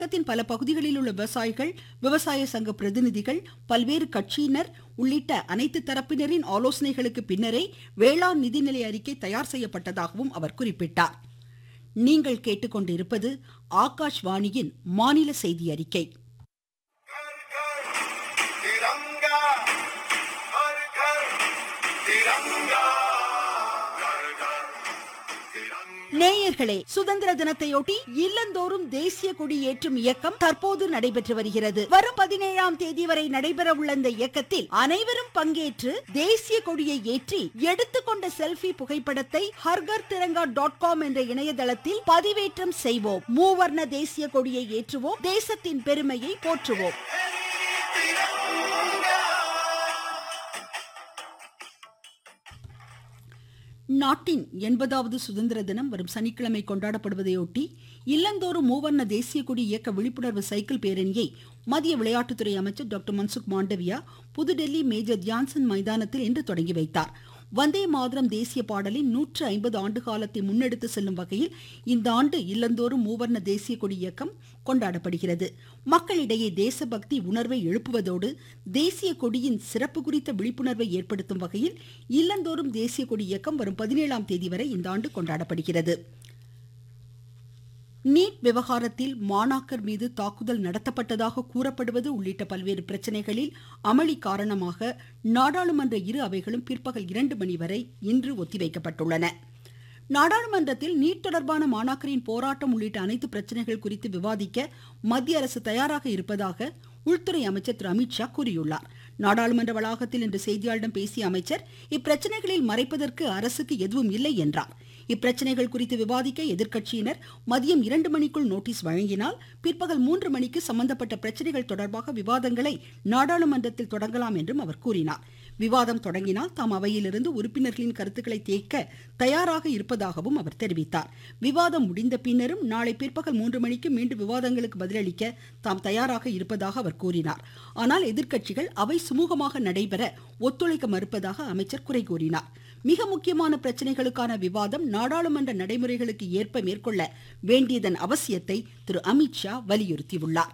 தமிழகத்தின் பல பகுதிகளில் உள்ள விவசாயிகள் விவசாய சங்க பிரதிநிதிகள் பல்வேறு கட்சியினர் உள்ளிட்ட அனைத்து தரப்பினரின் ஆலோசனைகளுக்கு பின்னரே வேளாண் நிதிநிலை அறிக்கை தயார் செய்யப்பட்டதாகவும் அவர் குறிப்பிட்டார் நீங்கள் கேட்டுக்கொண்டிருப்பது ஆகாஷ்வாணியின் மாநில செய்தி அறிக்கை तिरंगा हर घर तिरंगा घर घर तिरंगा நேயர்களே சுதந்திர தினத்தையொட்டி இல்லந்தோறும் தேசிய கொடி ஏற்றும் இயக்கம் தற்போது நடைபெற்று வருகிறது வரும் பதினேழாம் தேதி வரை நடைபெற உள்ள இந்த இயக்கத்தில் அனைவரும் பங்கேற்று தேசிய கொடியை ஏற்றி எடுத்துக்கொண்ட செல்ஃபி புகைப்படத்தை ஹர்கர் திரங்கா டாட் காம் என்ற இணையதளத்தில் பதிவேற்றம் செய்வோம் மூவர்ண தேசிய கொடியை ஏற்றுவோம் தேசத்தின் பெருமையை போற்றுவோம் நாட்டின் எண்பதாவது சுதந்திர தினம் வரும் சனிக்கிழமை கொண்டாடப்படுவதையொட்டி இல்லந்தோறும் மூவர்ண தேசிய கொடி இயக்க விழிப்புணர்வு சைக்கிள் பேரணியை மத்திய விளையாட்டுத்துறை அமைச்சர் டாக்டர் மன்சுக் மாண்டவியா புதுடெல்லி மேஜர் தியான்சன் மைதானத்தில் இன்று தொடங்கி வைத்தார் வந்தே மாதரம் தேசிய பாடலின் நூற்று ஐம்பது ஆண்டு காலத்தை முன்னெடுத்து செல்லும் வகையில் இந்த ஆண்டு இல்லந்தோறும் மூவர்ண தேசிய கொடி இயக்கம் கொண்டாடப்படுகிறது மக்களிடையே தேசபக்தி உணர்வை எழுப்புவதோடு தேசிய கொடியின் சிறப்பு குறித்த விழிப்புணர்வை ஏற்படுத்தும் வகையில் இல்லந்தோறும் தேசிய கொடி இயக்கம் வரும் பதினேழாம் தேதி வரை இந்த ஆண்டு கொண்டாடப்படுகிறது நீட் விவகாரத்தில் மாணாக்கர் மீது தாக்குதல் நடத்தப்பட்டதாக கூறப்படுவது உள்ளிட்ட பல்வேறு பிரச்சனைகளில் அமளி காரணமாக நாடாளுமன்ற இரு அவைகளும் பிற்பகல் இரண்டு மணி வரை இன்று ஒத்திவைக்கப்பட்டுள்ளன நாடாளுமன்றத்தில் நீட் தொடர்பான மாணாக்கரின் போராட்டம் உள்ளிட்ட அனைத்து பிரச்சனைகள் குறித்து விவாதிக்க மத்திய அரசு தயாராக இருப்பதாக உள்துறை அமைச்சர் திரு அமித்ஷா கூறியுள்ளார் நாடாளுமன்ற வளாகத்தில் இன்று செய்தியாளர்களிடம் பேசிய அமைச்சர் இப்பிரச்சனைகளில் மறைப்பதற்கு அரசுக்கு எதுவும் இல்லை என்றார் இப்பிரச்சனைகள் குறித்து விவாதிக்க எதிர்க்கட்சியினர் மதியம் இரண்டு மணிக்குள் நோட்டீஸ் வழங்கினால் பிற்பகல் மூன்று மணிக்கு சம்பந்தப்பட்ட பிரச்சனைகள் தொடர்பாக விவாதங்களை நாடாளுமன்றத்தில் தொடங்கலாம் என்றும் அவர் கூறினார் விவாதம் தொடங்கினால் தாம் அவையிலிருந்து உறுப்பினர்களின் கருத்துக்களை தேக்க தயாராக இருப்பதாகவும் அவர் தெரிவித்தார் விவாதம் முடிந்த பின்னரும் நாளை பிற்பகல் மூன்று மணிக்கு மீண்டும் விவாதங்களுக்கு பதிலளிக்க தாம் தயாராக இருப்பதாக அவர் கூறினார் ஆனால் எதிர்க்கட்சிகள் அவை சுமூகமாக நடைபெற ஒத்துழைக்க மறுப்பதாக அமைச்சர் குறை கூறினார் மிக முக்கியமான பிரச்சனைகளுக்கான விவாதம் நாடாளுமன்ற நடைமுறைகளுக்கு ஏற்ப மேற்கொள்ள வேண்டியதன் அவசியத்தை திரு அமித்ஷா வலியுறுத்தியுள்ளார்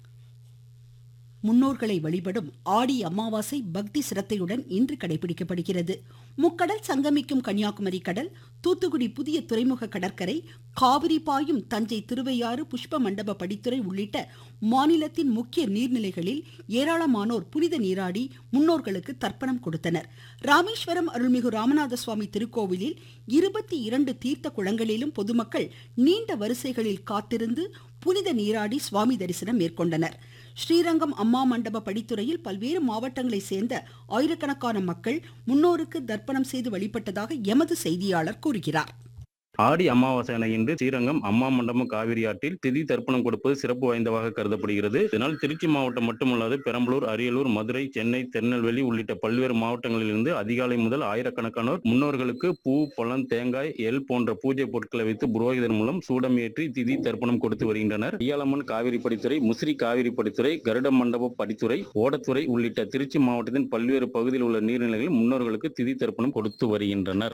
முன்னோர்களை வழிபடும் ஆடி அமாவாசை பக்தி சிரத்தையுடன் இன்று கடைபிடிக்கப்படுகிறது முக்கடல் சங்கமிக்கும் கன்னியாகுமரி கடல் தூத்துக்குடி புதிய துறைமுக கடற்கரை காவிரி பாயும் தஞ்சை திருவையாறு புஷ்ப மண்டப படித்துறை உள்ளிட்ட மாநிலத்தின் முக்கிய நீர்நிலைகளில் ஏராளமானோர் புனித நீராடி முன்னோர்களுக்கு தர்ப்பணம் கொடுத்தனர் ராமேஸ்வரம் அருள்மிகு ராமநாத சுவாமி திருக்கோவிலில் இருபத்தி இரண்டு தீர்த்த குளங்களிலும் பொதுமக்கள் நீண்ட வரிசைகளில் காத்திருந்து புனித நீராடி சுவாமி தரிசனம் மேற்கொண்டனர் ஸ்ரீரங்கம் அம்மா மண்டப படித்துறையில் பல்வேறு மாவட்டங்களை சேர்ந்த ஆயிரக்கணக்கான மக்கள் முன்னோருக்கு தர்ப்பணம் செய்து வழிபட்டதாக எமது செய்தியாளர் கூறுகிறார் ஆடி அமாவாசை இன்று ஸ்ரீரங்கம் அம்மா மண்டபம் காவிரி ஆற்றில் திதி தர்ப்பணம் கொடுப்பது சிறப்பு வாய்ந்ததாக கருதப்படுகிறது இதனால் திருச்சி மாவட்டம் மட்டுமல்லாது பெரம்பலூர் அரியலூர் மதுரை சென்னை திருநெல்வேலி உள்ளிட்ட பல்வேறு மாவட்டங்களிலிருந்து அதிகாலை முதல் ஆயிரக்கணக்கானோர் முன்னோர்களுக்கு பூ பழம் தேங்காய் எல் போன்ற பூஜை பொருட்களை வைத்து புரோகிதர் மூலம் சூடம் ஏற்றி திதி தர்ப்பணம் கொடுத்து வருகின்றனர் ஐயாளம்மன் காவிரி படித்துறை முசிறி காவிரி படித்துறை கருட மண்டப படித்துறை ஓடத்துறை உள்ளிட்ட திருச்சி மாவட்டத்தின் பல்வேறு பகுதியில் உள்ள நீர்நிலைகளில் முன்னோர்களுக்கு திதி தர்ப்பணம் கொடுத்து வருகின்றனர்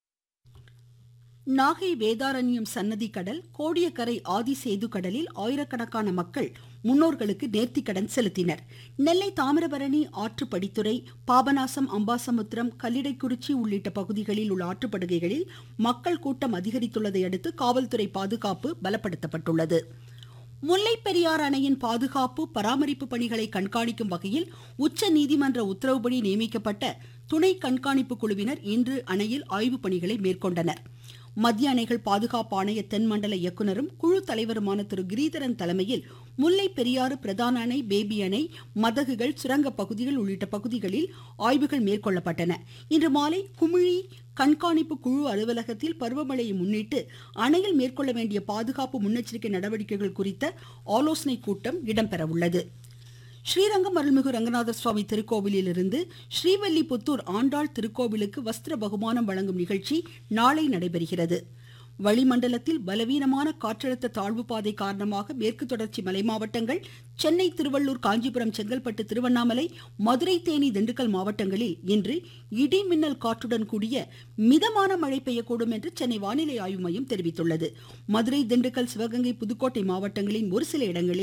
நாகை வேதாரண்யம் சன்னதி கடல் கோடியக்கரை ஆதிசேது கடலில் ஆயிரக்கணக்கான மக்கள் முன்னோர்களுக்கு நேர்த்திக்கடன் செலுத்தினர் நெல்லை தாமிரபரணி ஆற்று படித்துறை பாபநாசம் அம்பாசமுத்திரம் கல்லிடைக்குறிச்சி உள்ளிட்ட பகுதிகளில் உள்ள ஆற்றுப்படுகைகளில் மக்கள் கூட்டம் அதிகரித்துள்ளதை அடுத்து காவல்துறை பாதுகாப்பு பலப்படுத்தப்பட்டுள்ளது முல்லை பெரியார் அணையின் பாதுகாப்பு பராமரிப்பு பணிகளை கண்காணிக்கும் வகையில் உச்ச நீதிமன்ற உத்தரவுப்படி நியமிக்கப்பட்ட துணை கண்காணிப்பு குழுவினர் இன்று அணையில் ஆய்வுப் பணிகளை மேற்கொண்டனர் மத்திய அணைகள் பாதுகாப்பு ஆணைய தென்மண்டல இயக்குனரும் குழு தலைவருமான திரு கிரீதரன் தலைமையில் முல்லை பெரியாறு பிரதான அணை பேபி அணை மதகுகள் சுரங்க பகுதிகள் உள்ளிட்ட பகுதிகளில் ஆய்வுகள் மேற்கொள்ளப்பட்டன இன்று மாலை குமிழி கண்காணிப்பு குழு அலுவலகத்தில் பருவமழையை முன்னிட்டு அணையில் மேற்கொள்ள வேண்டிய பாதுகாப்பு முன்னெச்சரிக்கை நடவடிக்கைகள் குறித்த ஆலோசனை கூட்டம் இடம்பெற உள்ளது ஸ்ரீரங்கம் அருள்மிகு ரங்கநாதர் சுவாமி திருக்கோவிலில் இருந்து ஸ்ரீவல்லிபுத்தூர் ஆண்டாள் திருக்கோவிலுக்கு வஸ்திர பகுமானம் வழங்கும் நிகழ்ச்சி நாளை நடைபெறுகிறது வளிமண்டலத்தில் பலவீனமான காற்றழுத்த தாழ்வு பாதை காரணமாக மேற்கு தொடர்ச்சி மலை மாவட்டங்கள் சென்னை திருவள்ளூர் காஞ்சிபுரம் செங்கல்பட்டு திருவண்ணாமலை மதுரை தேனி திண்டுக்கல் மாவட்டங்களில் இன்று இடி மின்னல் காற்றுடன் கூடிய மிதமான மழை பெய்யக்கூடும் என்று சென்னை வானிலை ஆய்வு மையம் தெரிவித்துள்ளது மதுரை திண்டுக்கல் சிவகங்கை புதுக்கோட்டை மாவட்டங்களின் ஒரு சில இடங்களில்